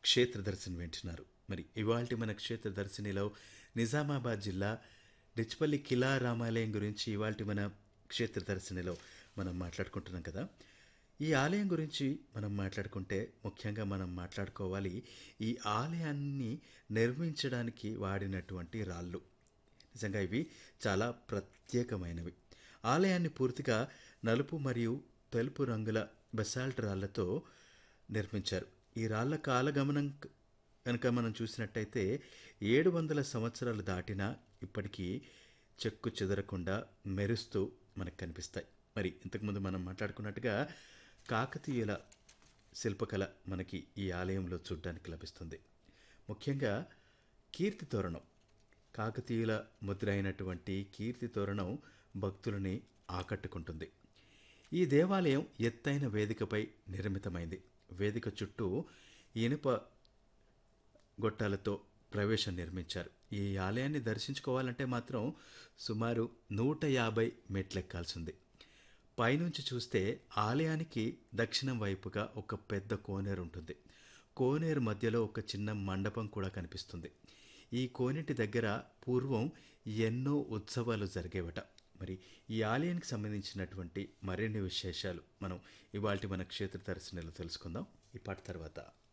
క్షేత్ర దర్శనం వింటున్నారు మరి ఇవాల్టి మన క్షేత్ర దర్శనిలో నిజామాబాద్ జిల్లా డిచ్పల్లి కిలా రామాలయం గురించి ఇవాల్టి మన క్షేత్ర దర్శనిలో మనం మాట్లాడుకుంటున్నాం కదా ఈ ఆలయం గురించి మనం మాట్లాడుకుంటే ముఖ్యంగా మనం మాట్లాడుకోవాలి ఈ ఆలయాన్ని నిర్మించడానికి వాడినటువంటి రాళ్ళు నిజంగా ఇవి చాలా ప్రత్యేకమైనవి ఆలయాన్ని పూర్తిగా నలుపు మరియు తెలుపు రంగుల బెసాల్ట్ రాళ్లతో నిర్మించారు ఈ రాళ్ల కాలగమనం కనుక మనం చూసినట్టయితే ఏడు వందల సంవత్సరాలు దాటినా ఇప్పటికీ చెక్కు చెదరకుండా మెరుస్తూ మనకు కనిపిస్తాయి మరి ఇంతకుముందు మనం మాట్లాడుకున్నట్టుగా కాకతీయుల శిల్పకళ మనకి ఈ ఆలయంలో చూడడానికి లభిస్తుంది ముఖ్యంగా కీర్తి తోరణం కాకతీయుల ముద్ర అయినటువంటి కీర్తి తోరణం భక్తులని ఆకట్టుకుంటుంది ఈ దేవాలయం ఎత్తైన వేదికపై నిర్మితమైంది వేదిక చుట్టూ ఇనుప గొట్టాలతో ప్రవేశం నిర్మించారు ఈ ఆలయాన్ని దర్శించుకోవాలంటే మాత్రం సుమారు నూట యాభై మెట్లెక్కాల్సింది పైనుంచి చూస్తే ఆలయానికి దక్షిణం వైపుగా ఒక పెద్ద కోనేరు ఉంటుంది కోనేరు మధ్యలో ఒక చిన్న మండపం కూడా కనిపిస్తుంది ఈ కోనేటి దగ్గర పూర్వం ఎన్నో ఉత్సవాలు జరిగేవట మరి ఈ ఆలయానికి సంబంధించినటువంటి మరిన్ని విశేషాలు మనం ఇవాళ మన క్షేత్ర దర్శనాలు తెలుసుకుందాం ఈ పాట తర్వాత